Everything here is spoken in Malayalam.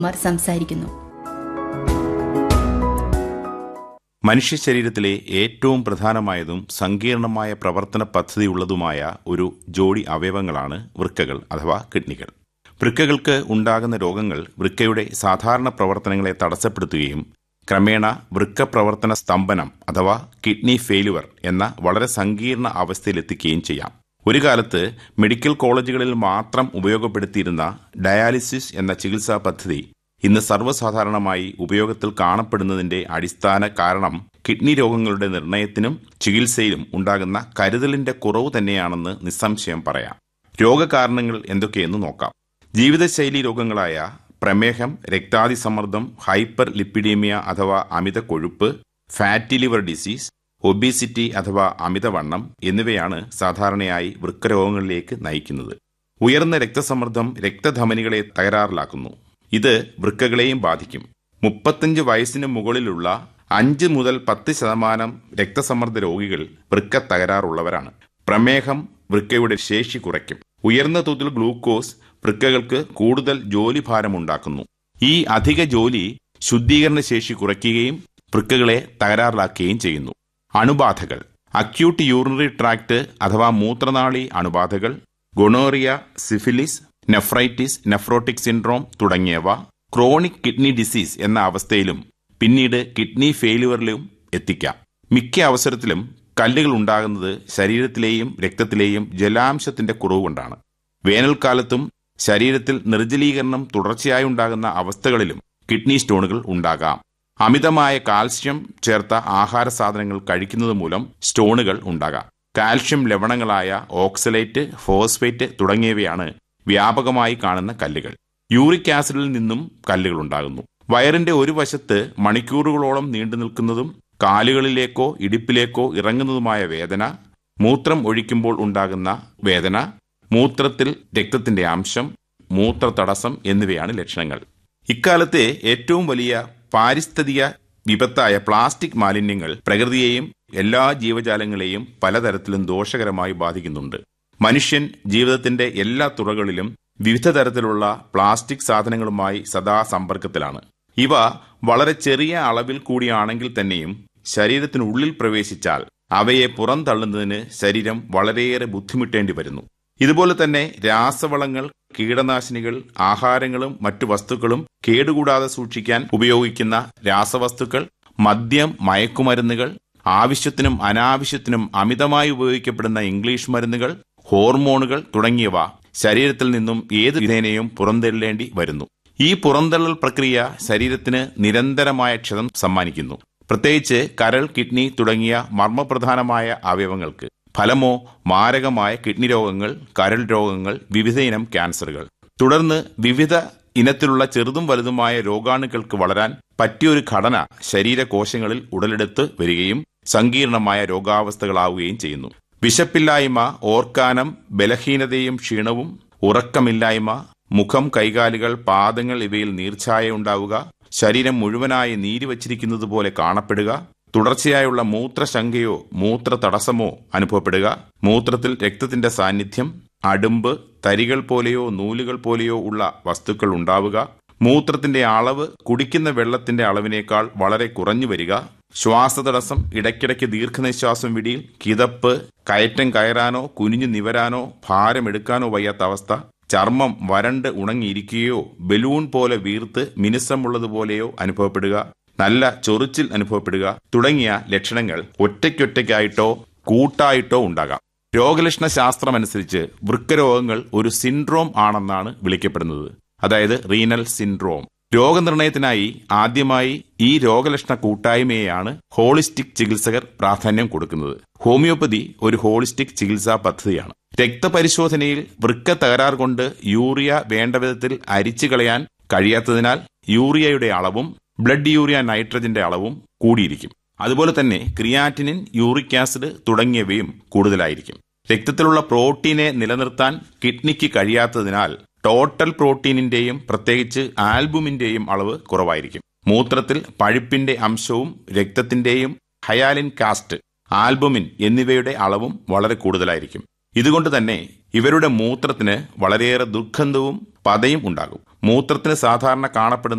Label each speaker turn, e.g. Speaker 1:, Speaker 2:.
Speaker 1: മാർ സംസാരിക്കുന്നു
Speaker 2: മനുഷ്യ ശരീരത്തിലെ ഏറ്റവും പ്രധാനമായതും സങ്കീർണമായ പ്രവർത്തന പദ്ധതിയുള്ളതുമായ ഒരു ജോഡി അവയവങ്ങളാണ് വൃക്കകൾ അഥവാ കിഡ്നികൾ വൃക്കകൾക്ക് ഉണ്ടാകുന്ന രോഗങ്ങൾ വൃക്കയുടെ സാധാരണ പ്രവർത്തനങ്ങളെ തടസ്സപ്പെടുത്തുകയും ക്രമേണ വൃക്ക പ്രവർത്തന സ്തംഭനം അഥവാ കിഡ്നി ഫെയിലുവർ എന്ന വളരെ സങ്കീർണ അവസ്ഥയിലെത്തിക്കുകയും ചെയ്യാം ഒരു കാലത്ത് മെഡിക്കൽ കോളേജുകളിൽ മാത്രം ഉപയോഗപ്പെടുത്തിയിരുന്ന ഡയാലിസിസ് എന്ന ചികിത്സാ പദ്ധതി ഇന്ന് സർവ്വസാധാരണമായി ഉപയോഗത്തിൽ കാണപ്പെടുന്നതിന്റെ അടിസ്ഥാന കാരണം കിഡ്നി രോഗങ്ങളുടെ നിർണയത്തിനും ചികിത്സയിലും ഉണ്ടാകുന്ന കരുതലിന്റെ കുറവ് തന്നെയാണെന്ന് നിസ്സംശയം പറയാം രോഗകാരണങ്ങൾ എന്തൊക്കെയെന്ന് നോക്കാം ജീവിതശൈലി രോഗങ്ങളായ പ്രമേഹം രക്താതിസമ്മർദ്ദം ഹൈപ്പർ ലിപ്പിഡീമിയ അഥവാ അമിത കൊഴുപ്പ് ഫാറ്റി ലിവർ ഡിസീസ് ഒബീസിറ്റി അഥവാ അമിതവണ്ണം എന്നിവയാണ് സാധാരണയായി വൃക്കരോഗങ്ങളിലേക്ക് നയിക്കുന്നത് ഉയർന്ന രക്തസമ്മർദ്ദം രക്തധമനികളെ തകരാറിലാക്കുന്നു ഇത് വൃക്കകളെയും ബാധിക്കും മുപ്പത്തഞ്ച് വയസ്സിന് മുകളിലുള്ള അഞ്ച് മുതൽ പത്ത് ശതമാനം രക്തസമ്മർദ്ദ രോഗികൾ വൃക്ക തകരാറുള്ളവരാണ് പ്രമേഹം വൃക്കയുടെ ശേഷി കുറയ്ക്കും ഉയർന്ന തോതിൽ ഗ്ലൂക്കോസ് വൃക്കകൾക്ക് കൂടുതൽ ജോലി ഭാരമുണ്ടാക്കുന്നു ഈ അധിക ജോലി ശുദ്ധീകരണ ശേഷി കുറയ്ക്കുകയും വൃക്കകളെ തകരാറിലാക്കുകയും ചെയ്യുന്നു അണുബാധകൾ അക്യൂട്ട് യൂറിനറി ട്രാക്ട് അഥവാ മൂത്രനാളി അണുബാധകൾ gonorrhoea syphilis nephritis nephrotic syndrome തുടങ്ങിയവ ക്രോണിക് കിഡ്നി ഡിസീസ് എന്ന അവസ്ഥയിലും പിന്നീട് കിഡ്നി ഫെയിലുവറിലും എത്തിക്കാം മിക്ക അവസരത്തിലും കല്ലുകൾ ഉണ്ടാകുന്നത് ശരീരത്തിലെയും രക്തത്തിലെയും ജലാംശത്തിന്റെ കുറവ് കൊണ്ടാണ് വേനൽക്കാലത്തും ശരീരത്തിൽ നിർജ്ജലീകരണം തുടർച്ചയായി ഉണ്ടാകുന്ന അവസ്ഥകളിലും കിഡ്നി സ്റ്റോണുകൾ ഉണ്ടാകാം അമിതമായ കാൽസ്യം ചേർത്ത ആഹാര സാധനങ്ങൾ കഴിക്കുന്നത് മൂലം സ്റ്റോണുകൾ ഉണ്ടാകാം കാൽഷ്യം ലവണങ്ങളായ ഓക്സലേറ്റ് ഫോസ്ഫേറ്റ് തുടങ്ങിയവയാണ് വ്യാപകമായി കാണുന്ന കല്ലുകൾ യൂറിക് ആസിഡിൽ നിന്നും കല്ലുകൾ ഉണ്ടാകുന്നു വയറിന്റെ ഒരു വശത്ത് മണിക്കൂറുകളോളം നീണ്ടു നിൽക്കുന്നതും കാലുകളിലേക്കോ ഇടുപ്പിലേക്കോ ഇറങ്ങുന്നതുമായ വേദന മൂത്രം ഒഴിക്കുമ്പോൾ ഉണ്ടാകുന്ന വേദന മൂത്രത്തിൽ രക്തത്തിന്റെ അംശം മൂത്ര തടസ്സം എന്നിവയാണ് ലക്ഷണങ്ങൾ ഇക്കാലത്തെ ഏറ്റവും വലിയ പാരിസ്ഥിതിക വിപത്തായ പ്ലാസ്റ്റിക് മാലിന്യങ്ങൾ പ്രകൃതിയെയും എല്ലാ ജീവജാലങ്ങളെയും പലതരത്തിലും ദോഷകരമായി ബാധിക്കുന്നുണ്ട് മനുഷ്യൻ ജീവിതത്തിന്റെ എല്ലാ തുറകളിലും വിവിധ തരത്തിലുള്ള പ്ലാസ്റ്റിക് സാധനങ്ങളുമായി സദാ സമ്പർക്കത്തിലാണ് ഇവ വളരെ ചെറിയ അളവിൽ കൂടിയാണെങ്കിൽ തന്നെയും ശരീരത്തിനുള്ളിൽ പ്രവേശിച്ചാൽ അവയെ പുറന്തള്ളുന്നതിന് ശരീരം വളരെയേറെ ബുദ്ധിമുട്ടേണ്ടി വരുന്നു ഇതുപോലെ തന്നെ രാസവളങ്ങൾ കീടനാശിനികൾ ആഹാരങ്ങളും മറ്റു വസ്തുക്കളും കേടുകൂടാതെ സൂക്ഷിക്കാൻ ഉപയോഗിക്കുന്ന രാസവസ്തുക്കൾ മദ്യം മയക്കുമരുന്നുകൾ ആവശ്യത്തിനും അനാവശ്യത്തിനും അമിതമായി ഉപയോഗിക്കപ്പെടുന്ന ഇംഗ്ലീഷ് മരുന്നുകൾ ഹോർമോണുകൾ തുടങ്ങിയവ ശരീരത്തിൽ നിന്നും ഏത് വിധേനയും പുറന്തള്ളേണ്ടി വരുന്നു ഈ പുറന്തള്ളൽ പ്രക്രിയ ശരീരത്തിന് നിരന്തരമായ ക്ഷതം സമ്മാനിക്കുന്നു പ്രത്യേകിച്ച് കരൾ കിഡ്നി തുടങ്ങിയ മർമ്മപ്രധാനമായ അവയവങ്ങൾക്ക് ഫലമോ മാരകമായ കിഡ്നി രോഗങ്ങൾ കരൾ രോഗങ്ങൾ വിവിധയിനം ക്യാൻസറുകൾ തുടർന്ന് വിവിധ ഇനത്തിലുള്ള ചെറുതും വലുതുമായ രോഗാണുക്കൾക്ക് വളരാൻ പറ്റിയൊരു ഘടന ശരീരകോശങ്ങളിൽ ഉടലെടുത്ത് വരികയും സങ്കീർണമായ രോഗാവസ്ഥകളാവുകയും ചെയ്യുന്നു വിശപ്പില്ലായ്മ ഓർക്കാനം ബലഹീനതയും ക്ഷീണവും ഉറക്കമില്ലായ്മ മുഖം കൈകാലുകൾ പാദങ്ങൾ ഇവയിൽ നീർച്ഛായ ഉണ്ടാവുക ശരീരം മുഴുവനായി നീരി വച്ചിരിക്കുന്നത് പോലെ കാണപ്പെടുക തുടർച്ചയായുള്ള മൂത്രശങ്കയോ മൂത്ര തടസ്സമോ അനുഭവപ്പെടുക മൂത്രത്തിൽ രക്തത്തിന്റെ സാന്നിധ്യം അടുമ്പ് തരികൾ പോലെയോ നൂലുകൾ പോലെയോ ഉള്ള വസ്തുക്കൾ ഉണ്ടാവുക മൂത്രത്തിന്റെ അളവ് കുടിക്കുന്ന വെള്ളത്തിന്റെ അളവിനേക്കാൾ വളരെ കുറഞ്ഞു വരിക ശ്വാസതടസ്സം ഇടയ്ക്കിടയ്ക്ക് ദീർഘനിശ്വാസം വിടിയിൽ കിതപ്പ് കയറ്റം കയറാനോ കുനിഞ്ഞു നിവരാനോ ഭാരമെടുക്കാനോ വയ്യാത്ത അവസ്ഥ ചർമ്മം വരണ്ട് ഉണങ്ങിയിരിക്കുകയോ ബലൂൺ പോലെ വീർത്ത് മിനുസമുള്ളതുപോലെയോ അനുഭവപ്പെടുക നല്ല ചൊറിച്ചിൽ അനുഭവപ്പെടുക തുടങ്ങിയ ലക്ഷണങ്ങൾ ഒറ്റയ്ക്കൊറ്റയ്ക്കായിട്ടോ കൂട്ടായിട്ടോ ഉണ്ടാകാം രോഗലക്ഷണ ശാസ്ത്രമനുസരിച്ച് വൃക്കരോഗങ്ങൾ ഒരു സിൻഡ്രോം ആണെന്നാണ് വിളിക്കപ്പെടുന്നത് അതായത് റീനൽ സിൻഡ്രോം രോഗനിർണയത്തിനായി ആദ്യമായി ഈ രോഗലക്ഷണ കൂട്ടായ്മയെയാണ് ഹോളിസ്റ്റിക് ചികിത്സകർ പ്രാധാന്യം കൊടുക്കുന്നത് ഹോമിയോപ്പതി ഒരു ഹോളിസ്റ്റിക് ചികിത്സാ പദ്ധതിയാണ് രക്തപരിശോധനയിൽ വൃക്ക തകരാർ കൊണ്ട് യൂറിയ വേണ്ട വിധത്തിൽ അരിച്ചു കളയാൻ കഴിയാത്തതിനാൽ യൂറിയയുടെ അളവും ബ്ലഡ് യൂറിയ നൈട്രജന്റെ അളവും കൂടിയിരിക്കും അതുപോലെ തന്നെ ക്രിയാറ്റിനിൻ യൂറിക് ആസിഡ് തുടങ്ങിയവയും കൂടുതലായിരിക്കും രക്തത്തിലുള്ള പ്രോട്ടീനെ നിലനിർത്താൻ കിഡ്നിക്ക് കഴിയാത്തതിനാൽ ടോട്ടൽ പ്രോട്ടീനിന്റെയും പ്രത്യേകിച്ച് ആൽബുമിന്റെയും അളവ് കുറവായിരിക്കും മൂത്രത്തിൽ പഴുപ്പിന്റെ അംശവും രക്തത്തിന്റെയും ഹയാലിൻ കാസ്റ്റ് ആൽബുമിൻ എന്നിവയുടെ അളവും വളരെ കൂടുതലായിരിക്കും ഇതുകൊണ്ട് തന്നെ ഇവരുടെ മൂത്രത്തിന് വളരെയേറെ ദുർഗന്ധവും പതയും ഉണ്ടാകും മൂത്രത്തിന് സാധാരണ കാണപ്പെടുന്ന